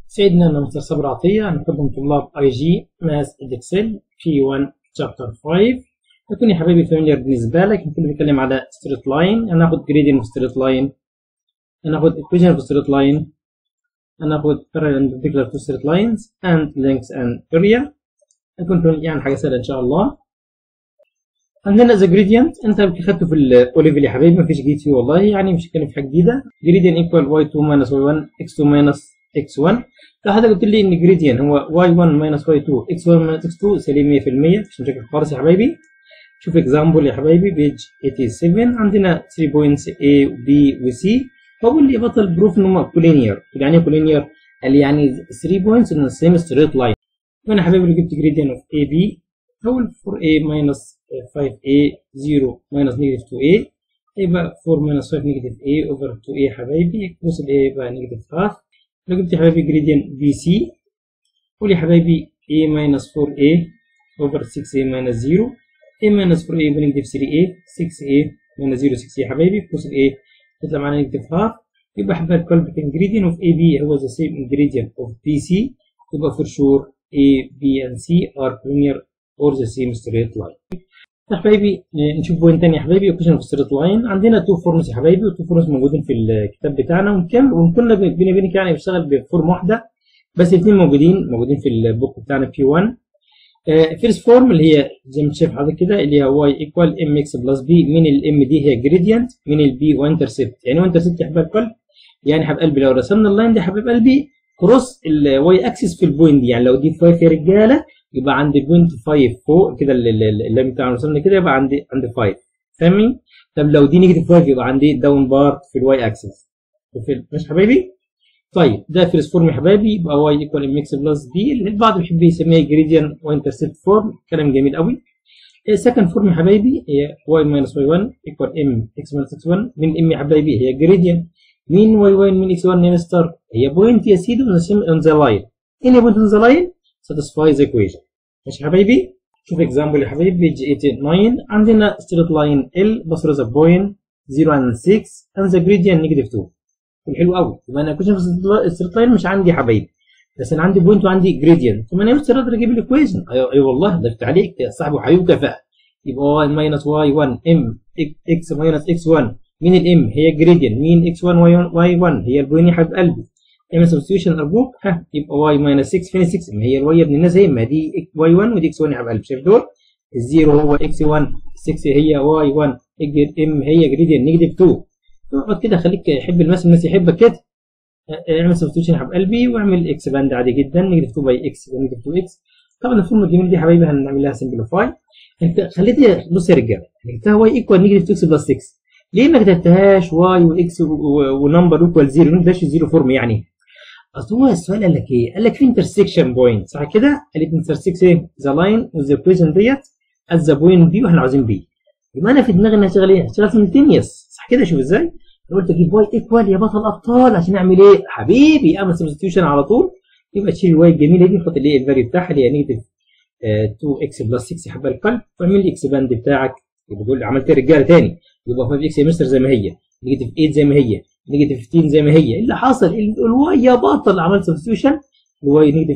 سيدنا أنا مستر صبر عطية نقدم طلاب اي جي ماس ادكسل في 1 شابتر 5 يكون يا حبايبي فاميليار بالنسبة لك يمكن بنتكلم على ستريت لاين هناخد جريدين في ستريت لاين هناخد equation في ستريت لاين هناخد parallel and perpendicular to straight lines and lengths and area يكون يعني حاجة سهلة إن شاء الله عندنا ذا جريدينت انت خدته في الاوليفل يا حبايبي مفيش جديد فيه والله يعني مش هتكلم في حاجه جديده جريدينت ايكوال واي 2 ماينس واي 1 اكس 2 ماينس اكس 1 لو حضرتك قلت لي ان جريدينت هو واي 1 ماينس واي 2 اكس 1 ماينس اكس 2 سليم 100% مش مشاكل خالص يا حبايبي شوف اكزامبل يا حبايبي بيج 87 عندنا 3 بوينتس A و B و C بقول لي بطل بروف ان هم كولينير يعني ايه كولينير؟ قال لي يعني 3 بوينتس ان سيم ستريت لاين وانا يا حبايبي اللي جبت جريدينت اوف اي بي اول 4a minus 5a 0 minus negative 2a يبقى 4 minus 5 negative a over 2a حبايبي كروس ال a يبقى negative half لو جبت يا حبايبي gradient bc قول يا حبايبي a minus 4a over 6a minus 0 a minus 4a يبقى negative 3a 6a minus 0 6a يا حبايبي كروس ال a يطلع معانا negative half يبقى حبايب كل ingredient of ab هو the same ingredient of bc يبقى for sure a b and c are linear or the same straight line. يا حبايبي نشوف بوينت تاني يا حبايبي equation of straight line عندنا تو فورمز يا حبايبي والتو فورمز موجودين في الكتاب بتاعنا وكان وكنا بيني وبينك يعني بنشتغل بفورم واحده بس الاثنين موجودين موجودين في البوك بتاعنا بي 1 فيرست فورم اللي هي زي ما شايف حضرتك كده اللي هي y equal mx بلس b مين الام دي هي جريدينت مين البي وانترسبت يعني وانترسبت يا حبايب القلب يعني حبايب قلبي لو رسمنا اللاين دي يا حبايب قلبي كروس الواي اكسس في البوينت دي يعني لو دي 5 يا رجاله يبقى عند بوينت 5 فوق كده اللي بتاع رسمنا كده يبقى عندي عند 5 فاهمين؟ طب لو دي نيجاتيف 5 يبقى عندي داون بارت في الواي اكسس ماشي حبايبي؟ طيب ده فيرست فورم يا حبايبي يبقى واي ايكوال ام اكس بلس بي اللي البعض بيحب يسميها جريديان وانترسبت فورم كلام جميل قوي السكند فورم يا حبايبي هي واي ماينس واي 1 ايكوال ام اكس ماينس اكس 1 من ام يا حبايبي هي جريديان مين واي 1 مين اكس 1 مين ستار هي بوينت يا سيدي اون ذا لاين اني بوينت اون ذا لاين satisfy the equation ماشي يا حبايبي شوف اكزامبل يا حبايبي بيج 89 عندنا ستريت لاين ال بصر ذا بوينت 0 and 6 and the gradient نيجاتيف 2 حلو قوي يبقى انا كنت في الستريت لاين مش عندي يا حبايبي بس انا عندي بوينت وعندي جريدينت ثم انا مش اقدر اجيب الايكويشن ايوه أيوة والله ضفت عليك يا صاحبي وحبيبي كفاءه يبقى واي ماينس واي 1 ام اكس ماينس اكس 1 مين الام هي جريدينت مين اكس 1 واي 1 هي البوينت يا حبيب قلبي اعمل سبستيوشن ارجوك ها يبقى واي ماينس 6 فين 6 ما هي الواي يا ابن الناس هي ما دي واي 1 ودي اكس 1 يا حبيب قلبي شايف دول الزيرو هو اكس 1 6 هي واي 1 ام هي جريدينت نيجاتيف 2 اقعد كده خليك يحب الماس الناس يحبك كده اعمل سبستيوشن يا حبيب قلبي واعمل اكس باند عادي جدا نيجاتيف 2 باي اكس نيجاتيف 2 اكس طبعا الفورمولا الجميل دي يا حبايبي هنعمل لها سمبليفاي انت خليتها بص يا رجاله جبتها واي ايكوال نيجاتيف 2 اكس بلس 6 ليه ما كتبتهاش واي واكس ونمبر ايكوال 0 ما كتبتهاش زيرو فورم يعني اصل هو السؤال قال لك ايه؟ قال لك في انترسكشن بوينت صح كده؟ قال لك انترسكس ايه؟ ذا لاين وذا ايكويشن ديت ات ذا بوينت بي واحنا عاوزين بي يبقى انا في دماغي انها هشتغل ايه؟ هشتغل سيملتينيوس صح كده شوف ازاي؟ انا قلت اجيب واي ايكوال يا بطل ابطال عشان اعمل ايه؟ حبيبي اعمل سبستيوشن على طول يبقى تشيل الواي الجميله دي حط الايه الفاليو بتاعها اللي هي نيجاتيف 2 اكس بلس 6 يا حبايب القلب واعمل لي اكس باند بتاعك يبقى تقول عملت رجاله تاني يبقى 5 اكس يا مستر زي ما هي نيجاتيف 8 زي ما هي نيجاتيف 15 زي ما هي اللي حصل الواي يا بطل عملت سبستيوشن الواي نيجاتيف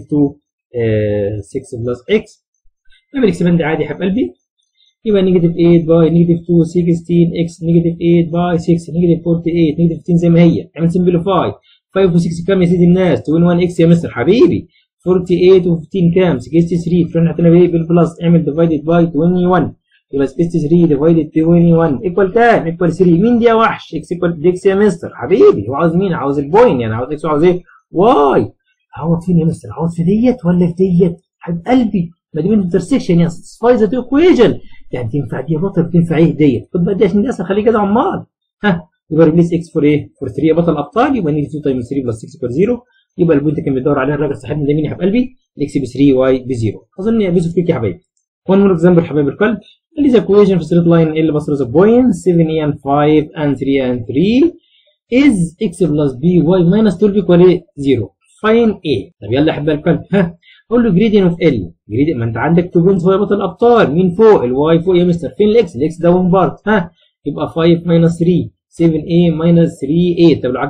2 6 بلس اكس اعمل اكسباند عادي يا حبيب قلبي يبقى نيجاتيف 8 باي نيجاتيف 2 16 اكس نيجاتيف 8 باي 6 نيجاتيف 48 نيجاتيف 15 زي ما هي اعمل سمبليفاي 5 و6 كام يا سيدي الناس 21 اكس يا مستر حبيبي 48 و15 كام 63 فرحنا حطينا بايه بالبلس اعمل ديفايدد باي 21 يبقى 63 ديفايدد 21 ايكوال كام؟ ايكوال 3 مين دي يا وحش؟ اكس ايكوال دي اكس يا مستر حبيبي هو عاوز مين؟ عاوز البوين يعني عاوز اكس وعاوز ايه؟ واي عاوز فين يا مستر؟ عاوز في ديت ولا في ديت؟ حبيب قلبي ما دي من انترسكشن يا ساتسفاي ذات ايكويجن يعني تنفع دي يا بطل تنفع ايه ديت؟ خد بقى دي عشان دي اسهل خليه كده عمال ها يبقى ريبليس اكس فور ايه؟ فور 3 يا بطل ابطال يبقى نيجي 2 تايمز 3 بلس 6 ايكوال 0 يبقى البوينت كان بيدور عليها الراجل صاحبنا ده مين يا حبيب قلبي؟ الاكس ب 3 واي ب 0 اظن يا بيزو فيك يا حبايبي one more example حبايب القلب اللي ذا equation في straight line اللي بصر ذا point 7a and 5 and 3 and 3 is x plus b y minus 12 equal 0 find a طب يلا يا حبايب القلب ها قول له gradient of L gradient ما انت عندك 2 points هو يا بطل الابطال مين فوق الواي فوق يا مستر فين الاكس الاكس داون بارت ها يبقى 5 minus 3 7a minus 3a طب لو عكست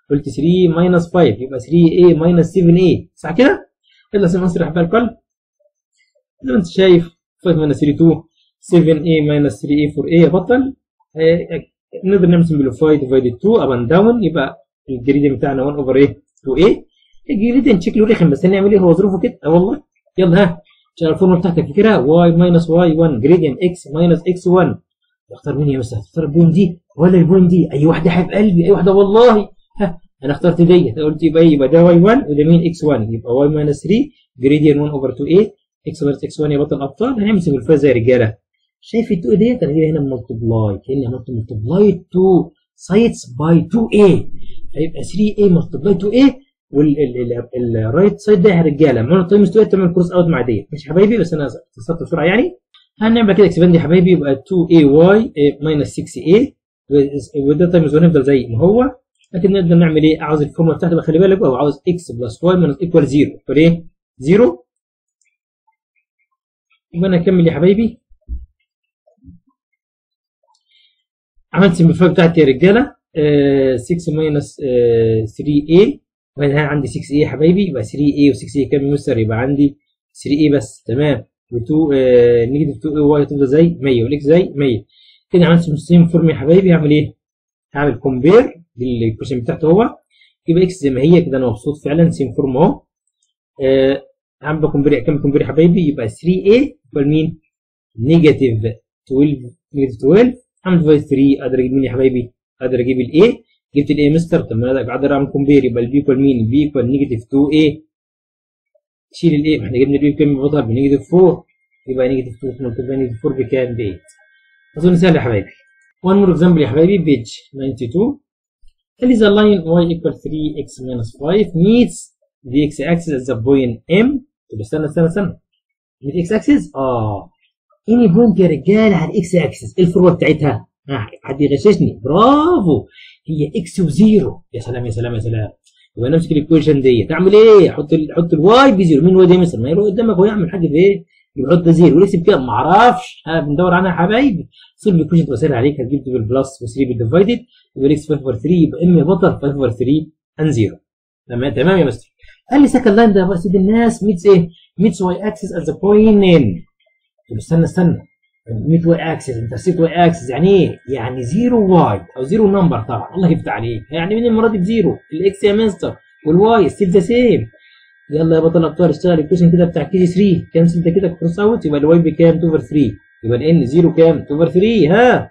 قلت 3 ماينس 5 يبقى 3a ماينس 7a صح كده؟ يلا سيب نصر احبال الكل زي ما انت شايف 5 ماينس 3 2 7a ماينس 3a 4a يا بطل نقدر نعمل سمبليفاي ديفايد 2 اب اند داون يبقى الجريدينت بتاعنا 1 اوفر ايه 2a الجريدينت شكله رخم بس هنعمل ايه هو ظروفه كده اه والله يلا ها عشان الفورمولا بتاعتك فاكرها y ماينس y1 جريدينت x ماينس x1 اختار مين يا مستر اختار البوينت دي ولا البوينت دي اي واحده حبيب قلبي اي واحده والله ها انا اخترت ديت قلت يبقى يبقى ده y1 وده مين x1 يبقى y ماينس 3 جريدينت 1 اوفر 2a x ماينس x1 يا بطل ابطال هنعمل سمبليفاي زي الرجاله شايف ال 2 ديت انا هجيبها هنا ملتبلاي كاني عملت ملتبلاي 2 سايتس باي 2a هيبقى 3a ملتبلاي 2a والرايت سايد ده يا رجاله عملنا تايمز 2 تعمل كروس اوت مع ديت ماشي يا حبايبي بس انا اتصلت بسرعه يعني هنعمل كده اكسباند يا حبايبي يبقى 2ay ماينس 6a وده تايمز 1 يفضل زي ما هو لكن نقدر نعمل ايه عاوز الفورمولا بتاعتي بقى خلي بالك بقى عاوز x بلس y ماينس ايكوال 0 يبقى ايه 0 يبقى انا اكمل يا حبايبي عملت السمبليفاي بتاعتي يا رجاله آه 6 ماينس آه 3a وهنا عندي 6a يا حبايبي يبقى 3a و6a كام مستر يبقى عندي 3a بس تمام و2 آه نيجاتيف 2a هتفضل زي 100 والاكس زي 100 كده عملت سيم فورم يا حبايبي هعمل ايه؟ هعمل كومبير للكوشن بتاعته هو يبقى اكس زي ما هي كده انا مبسوط فعلا سيم فورم اهو آه هعمل كومبير كام كومبير يا حبايبي يبقى 3a يبقى مين؟ نيجاتيف 12 نيجاتيف 12 اعمل ديفايد 3 اقدر اجيب مين يا حبايبي؟ اقدر اجيب الاي جبت الاي مستر طب ما انا اقدر اعمل كومبير يبقى البي ايكوال مين؟ البي ايكوال نيجاتيف 2 a شيل الاي ما احنا جبنا البي بكام بطل بنيجاتيف 4 يبقى نيجاتيف 2 ملتبلاي نيجاتيف 4 بكام؟ ب 8 اظن سهل يا حبايبي one more example يا حبايبي بيج 92 tell is a line y equal 3x minus 5 meets the x axis at the point m طب استنى استنى استنى meet x axis اه اني بوينت يا رجاله على الاكس اكسس الفروه بتاعتها ها حد يغششني برافو هي اكس وزيرو يا سلام يا سلام يا سلام يبقى نمسك الايكويشن دي تعمل ايه؟ حط ال... حط الواي بزيرو مين هو ده مثلا؟ ما يروح قدامك هو يعمل حاجه في ايه؟ يبقى حط زيرو وليس بكام؟ ما اعرفش ها بندور عنها يا حبايبي تصير الايكويشن تبقى سهله عليك هتجيب بالبلس و3 بالديفايدد يبقى الاكس 5 اوفر 3 يبقى ام بطل 5 اوفر 3 ان 0 تمام تمام يا مستر قال لي سكند لاين ده بقى سيد الناس ميتس ايه؟ ميتس واي اكسس ات ذا بوينت ان طب استنى استنى ميت واي اكسس انترسيت واي اكسس يعني ايه؟ يعني زيرو واي او زيرو نمبر طبعا الله يفتح عليك يعني من المره دي بزيرو الاكس يا مستر والواي ستيل ذا سيم يلا يا بطل ابطال اشتغل الكوشن كده بتاع كي جي 3 كانسل ده كده كروس اوت يبقى الواي بكام 2 اوفر 3 يبقى الان 0 كام 2 اوفر 3 ها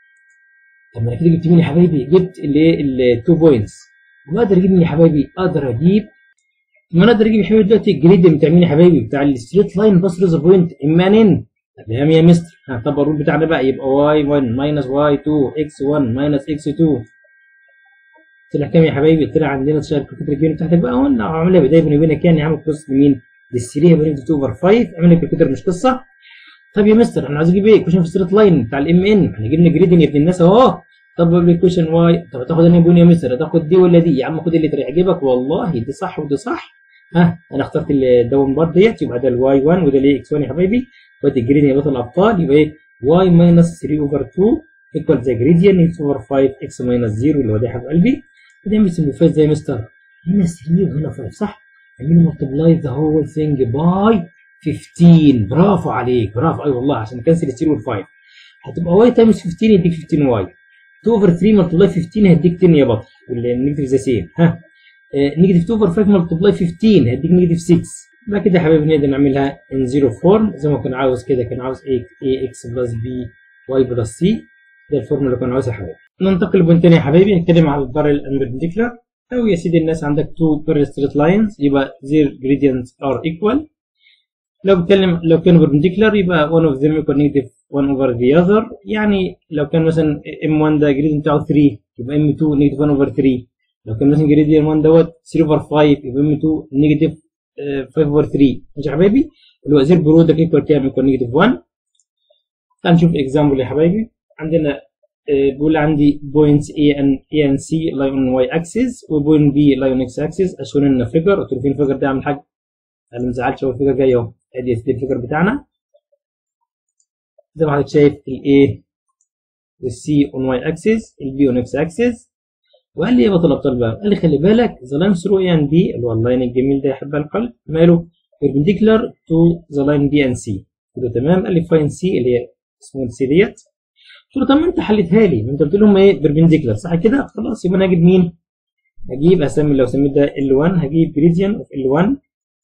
طب ما انا كده جبت مين يا حبايبي؟ جبت الايه ال 2 بوينتس واقدر اجيب مين يا حبايبي؟ اقدر اجيب ما انا اقدر اجيب يا حبايبي دلوقتي الجريد بتاع مين يا حبايبي؟ بتاع الستريت لاين باس ذا بوينت اما ان تمام يا مستر طب الرول بتاعنا بقى يبقى واي 1 ماينس واي 2 اكس 1 ماينس اكس 2 طلع كام يا حبايبي؟ طلع عندنا تشغل الكالكوليتر الكبير بتاعتك بقى قلنا عاملها بدايه بيني وبينك كان يعمل كروس لمين؟ لل3 يبقى 2 اوفر 5 اعمل الكالكوليتر مش قصه طب يا مستر احنا عايزين نجيب ايه؟ كوشن في ستريت لاين بتاع الام ان احنا جبنا جريدنج يا ابن الناس اهو طب الكوشن واي طب هتاخد انهي بون يا مستر؟ هتاخد دي ولا دي؟ يا عم خد اللي يعجبك والله دي صح ودي صح ها انا اخترت الداون بار ديت يبقى ده الواي 1 وده الايه اكس 1 يا حبايبي وادي الجريدينت يا بطل الابطال يبقى ايه واي ماينس 3 اوفر 2 ايكوال ذا جريدينت اكس اوفر 5 اكس ماينس 0 اللي هو ده يا حبيب قلبي نعمل سمبليفاي زي مستر هنا 3 وهنا 5 صح؟ نعمل ملتبلاي ذا هول ثينج باي 15 برافو عليك برافو اي والله عشان نكنسل ال 3 وال 5 هتبقى واي تايمز 15 يديك 15 واي 2 اوفر 3 ملتبلاي 15 هيديك 10 يا بطل والنيجاتيف ذا سيم ها نيجاتيف 2 اوفر 5 ملتبلاي 15 هيديك نيجاتيف 6 يبقى كده يا حبايبي نقدر نعملها ان زيرو فورم زي ما كان عاوز كده كان عاوز a اكس بلس b y بلس c ده الفورم اللي كان عاوزها يا حبايبي ننتقل لبوينت تاني يا حبايبي نتكلم على البارل اند perpendicular او يا سيدي الناس عندك two parallel straight lines يبقى their gradients are equal لو بتكلم لو كانوا perpendicular يبقى one of them equal negative one over the other يعني لو كان مثلا m1 ده gradient بتاعه 3 يبقى m2 negative 1 over 3 لو كان مثلا gradient 1 دوت 3 over 5 يبقى m2 negative 5 over 3 ماشي يا حبايبي اللي هو زير برودكت ايكوال كام ايكوال نيجاتيف 1 تعال نشوف اكزامبل يا حبايبي عندنا بيقول عندي بوينتس A and A and C lie on y axis وبوينت B lie on x axis اشون لنا فيجر قلت له فين الفيجر ده اعمل حاجه انا ما زعلتش هو الفيجر جاي اهو ادي الفيجر بتاعنا زي ما حضرتك شايف ال A وال C on y axis ال B on x axis وقال لي ايه يا بطل الابطال بقى قال لي خلي بالك ذا لاين ثرو اي اند بي اللي هو اللاين الجميل ده يحب القلب ماله perpendicular to the line B and C قلت له تمام قال لي فاين سي اللي هي اسمه سي ديت قلت له طب ما انت حلتها لي ما انت قلت لهم ايه perpendicular صح كده خلاص يبقى انا هجيب مين هجيب اسمي لو سميت ده L1 هجيب gradient of L1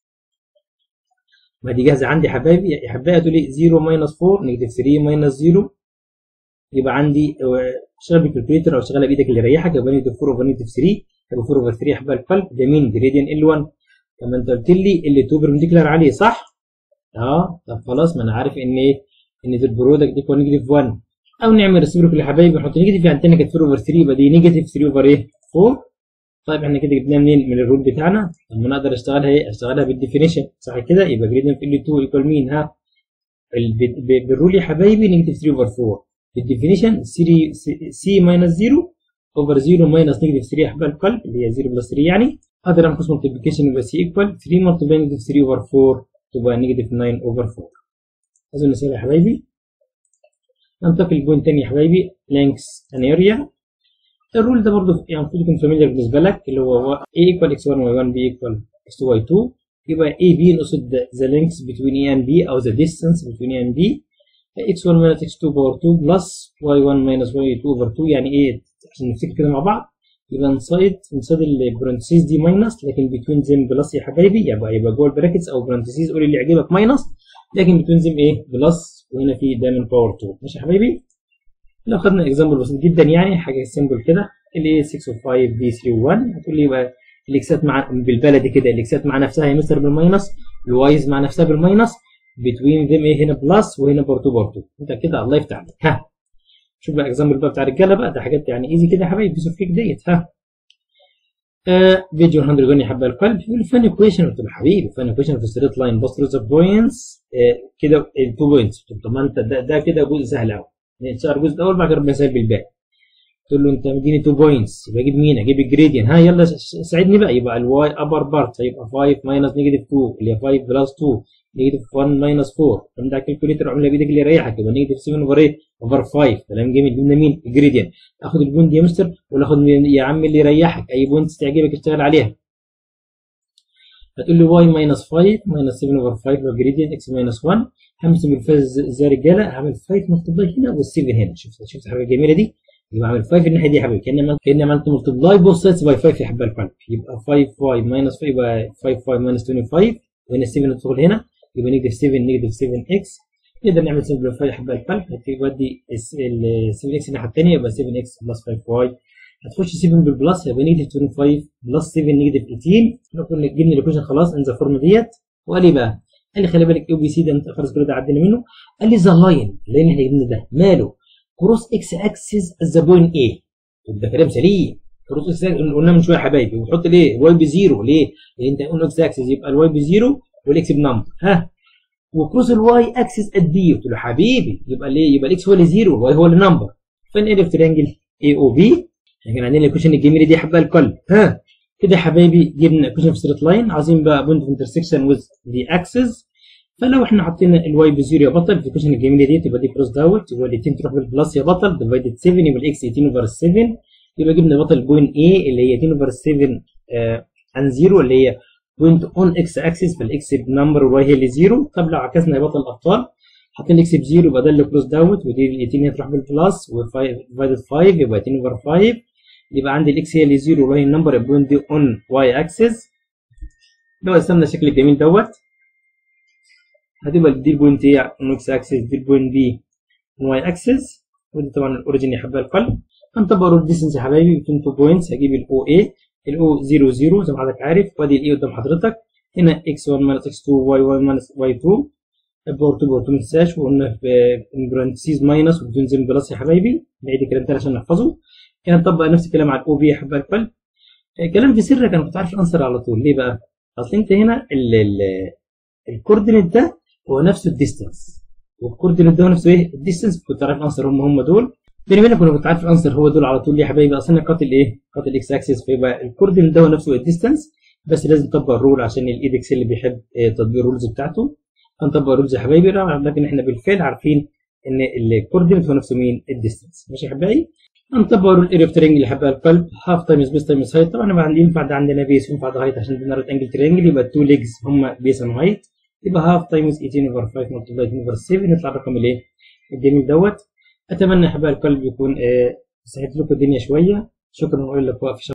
ما دي جاهزه عندي يا حبايبي يا حبايبي هتقول لي 0 ماينس 4 نيجاتيف 3 ماينس 0 يبقى عندي اشتغل بالكالكوليتر او اشتغلها بايدك اللي يريحك يبقى نيجاتيف 4 اوفر نيجاتيف 3 يبقى 4 اوفر 3 يا حبايب القلب ده مين جريديان L1 طب ما انت قلت لي ال 2 بربنديكولار عليه صح؟ اه طب خلاص ما انا عارف ان ايه ان البرودكت ايكوال نيجاتيف 1 او نعمل ريسبروكال يا حبايبي نحط نيجاتيف يعني عندنا كانت 4 اوفر 3 يبقى دي نيجاتيف 3 اوفر ايه 4 طيب احنا كده جبناها منين من الرول بتاعنا طب ما اقدر اشتغلها ايه اشتغلها بالديفينيشن صح كده يبقى جريديان في ال 2 ايكوال مين ها بالرول يا حبايبي نيجاتيف 3 اوفر 4 بالديفينيشن سي ماينس 0 اوفر 0 ماينس نيجاتيف 3 يا حبايب القلب اللي هي 0 بلس 3 يعني اقدر اعمل كوس مالتيبيكيشن يبقى سي ايكوال 3 مالتيباي نيجاتيف 3 اوفر 4 تبقى نيجاتيف 9 اوفر 4 اظن سهل يا حبايبي ننتقل لبوينت تاني يا حبايبي لينكس ان اريا الرول ده برضه يعني المفروض يكون فاميليار بالنسبه لك اللي هو a equal x1 y1 b equal x2 y2 يبقى a b نقصد the length between a and b او the distance between a and b x1 minus x2 باور 2 بلس y1 minus y2 over 2 يعني ايه عشان نفتكر كده مع بعض يبقى انسايد انسايد البرانتسيز دي ماينس لكن بتوين زم بلس يا حبايبي يبقى يبقى جوه البراكتس او برانتسيز قول اللي يعجبك ماينس لكن بتوين زم ايه بلس وهنا في دايما باور 2 ماشي يا حبايبي لو خدنا اكزامبل بسيط جدا يعني حاجه سيمبل كده اللي هي 6 و5 b 3 و 1 هتقول لي يبقى الاكسات مع بالبلدي كده الاكسات مع نفسها هي مستر بالماينس الوايز مع نفسها بالماينس بتوين ذيم ايه هنا بلس وهنا باور 2 باور 2 انت كده الله يفتح عليك ها شوف بقى اكزامبل بقى بتاع الرجاله بقى ده حاجات يعني ايزي كده يا حبايبي بيس اوف كيك ديت ها فيديو 100 يا حبايب القلب يقول فان ايكويشن قلت له حبيبي فان ايكويشن في ستريت لاين بص ذا بوينتس كده التو بوينتس طب ما انت ده, ده كده جزء سهل قوي نشتغل الجزء الاول بعد كده ربنا يسهل بالباقي قلت له انت مديني 2 بوينتس يبقى اجيب مين؟ اجيب الجريديان ها يلا ساعدني بقى يبقى الواي ابر بارت هيبقى 5 ماينس نيجاتيف 2 اللي هي 5 بلس 2 نيجاتيف 1 ماينس 4 لما ده الكالكوليتر اعملها بايدك اللي يريحك يبقى نيجاتيف 7 اوفر 8 اوفر 5 كلام جميل جبنا مين؟ الجريديان اخد البوينت دي يا مستر ولا اخد يا عم اللي يريحك اي بوينت تعجبك اشتغل عليها هتقول لي واي ماينس 5 ماينس 7 اوفر 5 يبقى جريديان اكس ماينس 1 همسك الفاز زي رجاله هعمل 5 ملتبلاي هنا وال7 هنا شفت شفت الحاجه الجميله دي يبقى اعمل 5 الناحيه دي يا حبيبي كان كاني عملت ملتبلاي بوث سايدز باي 5 يا حبايب القلب يبقى 5 5 ماينس 5 يبقى 5 5 ماينس 25 وهنا 7 تدخل هنا يبقى نيجاتيف 7 نيجاتيف 7 اكس نقدر نعمل سمبليفاي يا حبايب القلب هتودي ال 7 اكس الناحيه الثانيه يبقى 7 اكس بلس 5 واي هتخش 7 بالبلس يبقى نيجاتيف 25 بلس 7 نيجاتيف 18 احنا كنا جبنا الايكويشن خلاص ان ذا فورم ديت وقال لي بقى قال لي خلي بالك اي بي سي ده انت خلاص كل ده عدينا منه قال لي ذا لاين اللي احنا جبنا ده ماله كروس اكس اكسس ذا بوينت ايه طب ده كلام سليم كروس اكس قلنا من شويه يا حبايبي وحط ليه واي بزيرو ليه؟ لان انت قلنا اكس اكسس يبقى الواي بزيرو والاكس بنمبر ها وكروس الواي اكسس قد ايه؟ قلت له حبيبي يبقى ليه؟ يبقى الاكس هو اللي زيرو والواي هو اللي نمبر فين ايه الترينجل اي او بي احنا كان عندنا الايكويشن الجميله دي يا حبايب القلب ها كده يا حبايبي جبنا ايكويشن في ستريت لاين عايزين بقى بوينت انترسكشن وذ ذا اكسس فلو احنا حطينا الواي بزيرو يا بطل في الايكويشن الجميله دي تبقى دي كروس داوت يبقى الاثنين تروح بالبلس يا بطل ديفايدد 7 يبقى الاكس 18 اوفر 7 يبقى جبنا بطل بوينت ايه اللي هي 18 اوفر 7 عن 0 اللي هي بوينت اون اكس اكسس فالاكس بنمبر والواي هي اللي زيرو طب لو عكسنا يا بطل الابطال حاطين الاكس بزيرو يبقى ده اللي كروس داوت ودي ال 18 هتروح بالبلس وديفايدد 5 يبقى 18 اوفر 5 يبقى عندي الاكس هي اللي زيرو والواي النمبر البوينت دي اون واي اكسس لو قسمنا الشكل الجميل دوت هتبقى دي البوينت ايه اون اكس اكسس دي البوينت بي اون واي اكسس ودي طبعا الاوريجن يا حبايب القلب هنطبق رول ديستنس يا حبايبي بين تو بوينتس هجيب الاو اي الاو 0 0 زي ما حضرتك عارف وادي الاي قدام حضرتك هنا اكس 1 ماينس اكس 2 واي 1 ماينس واي 2 باور 2 باور 2 ما تنساش وقلنا في برانتسيز ماينس وبدون زين بلس يا حبايبي نعيد الكلام تاني عشان نحفظه كان نطبق نفس الكلام على الاو بي يا حبايب القلب كلام في سرك انا كنت عارف الانسر على طول ليه بقى؟ اصل انت هنا الكوردينيت ده هو نفسه الديستنس والكوردينيت ده هو نفسه ايه؟ الديستنس كنت عارف الانسر هم هم دول بيني وبينك انا كنت عارف الانسر هو دول على طول ليه يا حبايبي اصل انا قاتل ايه؟ قاتل اكس اكسس فيبقى الكوردينيت ده هو نفسه الديستنس بس لازم تطبق الرول عشان الايدكس اللي بيحب تطبيق الرولز بتاعته هنطبق الرولز يا حبايبي لكن احنا بالفعل عارفين ان الكوردينيت هو نفسه مين؟ الديستنس ماشي يا حبايبي؟ هنطبق رول اريا اوف ترينجل اللي حبها القلب هاف تايمز بيس تايمز هايت طبعا بعد ينفع ده عندنا بيس وينفع ده هايت عشان ده رايت انجل ترينجل يبقى التو ليجز هم بيس اند هايت يبقى هاف تايمز 18 اوفر 5 ملتبلاي 2 اوفر 7 يطلع الرقم الايه الجميل دوت اتمنى يا حبايب القلب يكون آه سهلت لكم الدنيا شويه شكرا والى اللقاء في